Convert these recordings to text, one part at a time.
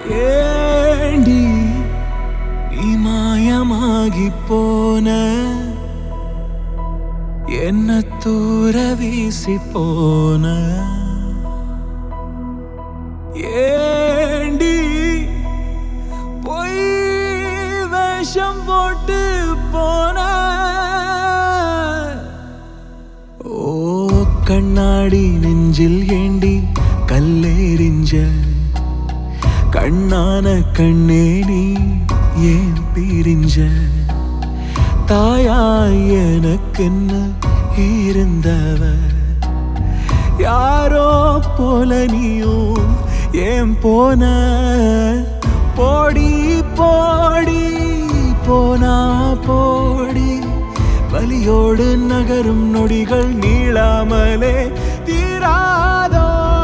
ஏண்டி நீ மாயமாகி போன என்ன தூர வீசி போன ஏண்டி பொய் வேஷம் போட்டு போன ஓ கண்ணாடி நெஞ்சில் ஏண்டி கல்லேறிஞ்ச கண்ணான கண்ணே நீ ஏன் பிரிஞ்ச தாயாய் எனக்குன்னு இருந்தவ யாரோ போல நீயும் ஏன் போன போடி போடி போனா போடி வலியோடு நகரும் நொடிகள் நீளாமலே தீராதோ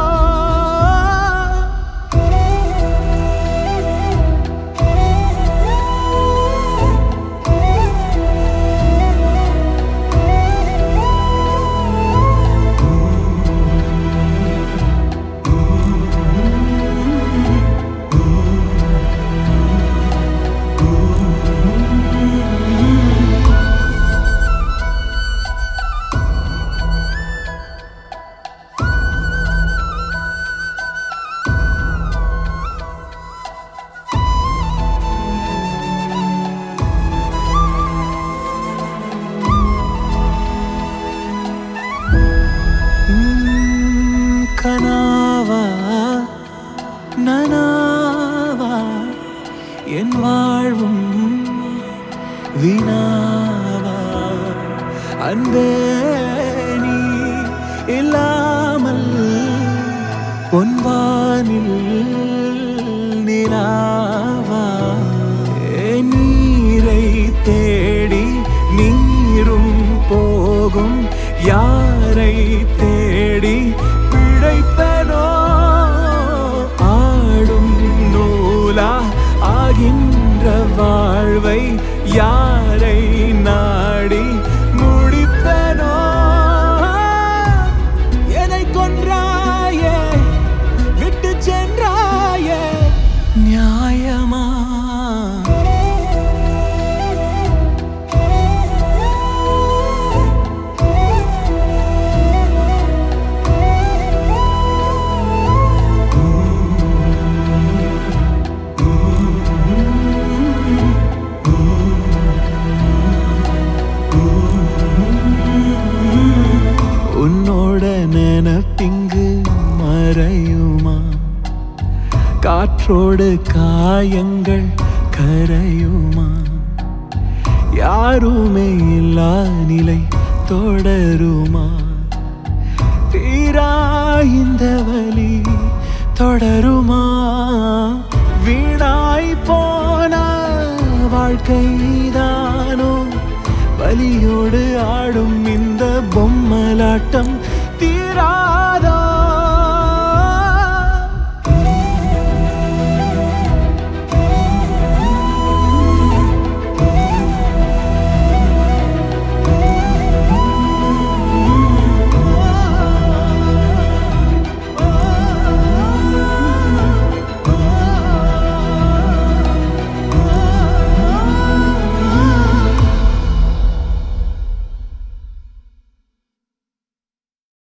உம், கனாவா நனாவா என் வாழ்வும் வினாவா அன்பே நீ இல்லாமல் பொன்வானில் நிலாவா ஏ நீரை தேடி நீரும் போகும் யாரை தேடி பிழைப்பனோ ஆடும் நூலா ஆகின்ற வாழ்வை யாரை நாடி முடிப்பனோ என்னை கொன்றாயே விட்டு சென்றாயே நியாயமா உன்னோட நினப்பிங்கு மறையுமா காற்றோடு காயங்கள் கரையுமா யாருமே இல்லா நிலை தொடருமா தீரா இந்த வலி தொடருமா வீணாய் போன வாழ்க்கைதானோ வலியோடு ஆடும் இந்த பொம்மலாட்டம்